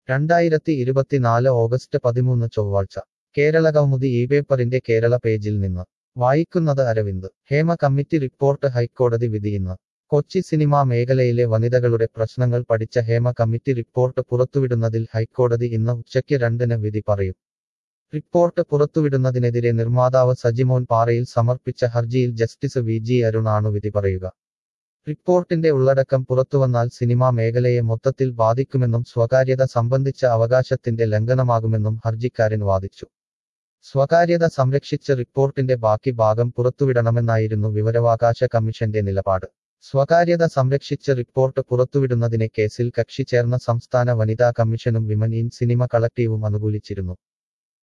രണ്ടായിരത്തി ഇരുപത്തിനാല് ഓഗസ്റ്റ് പതിമൂന്ന് ചൊവ്വാഴ്ച കേരള കൗമുദി ഈ പേപ്പറിന്റെ കേരള പേജിൽ നിന്ന് വായിക്കുന്നത് അരവിന്ദ് ഹേമ കമ്മിറ്റി റിപ്പോർട്ട് ഹൈക്കോടതി വിധി ഇന്ന് കൊച്ചി സിനിമാ മേഖലയിലെ വനിതകളുടെ പ്രശ്നങ്ങൾ പഠിച്ച ഹേമ കമ്മിറ്റി റിപ്പോർട്ട് പുറത്തുവിടുന്നതിൽ ഹൈക്കോടതി ഇന്ന് ഉച്ചയ്ക്ക് രണ്ടിന് വിധി പറയും റിപ്പോർട്ട് പുറത്തുവിടുന്നതിനെതിരെ നിർമ്മാതാവ് സജിമോൻ പാറയിൽ സമർപ്പിച്ച ഹർജിയിൽ ജസ്റ്റിസ് വി ജി അരുണാണു വിധി പറയുക റിപ്പോർട്ടിന്റെ ഉള്ളടക്കം പുറത്തുവന്നാൽ സിനിമാ മേഖലയെ മൊത്തത്തിൽ ബാധിക്കുമെന്നും സ്വകാര്യത സംബന്ധിച്ച അവകാശത്തിന്റെ ലംഘനമാകുമെന്നും ഹർജിക്കാരൻ വാദിച്ചു സ്വകാര്യത സംരക്ഷിച്ച റിപ്പോർട്ടിന്റെ ബാക്കി ഭാഗം പുറത്തുവിടണമെന്നായിരുന്നു വിവരാവകാശ കമ്മീഷന്റെ നിലപാട് സ്വകാര്യത സംരക്ഷിച്ച റിപ്പോർട്ട് പുറത്തുവിടുന്നതിനെ കേസിൽ കക്ഷി ചേർന്ന സംസ്ഥാന വനിതാ കമ്മീഷനും വിമൻ ഇൻ സിനിമ കളക്ടീവും അനുകൂലിച്ചിരുന്നു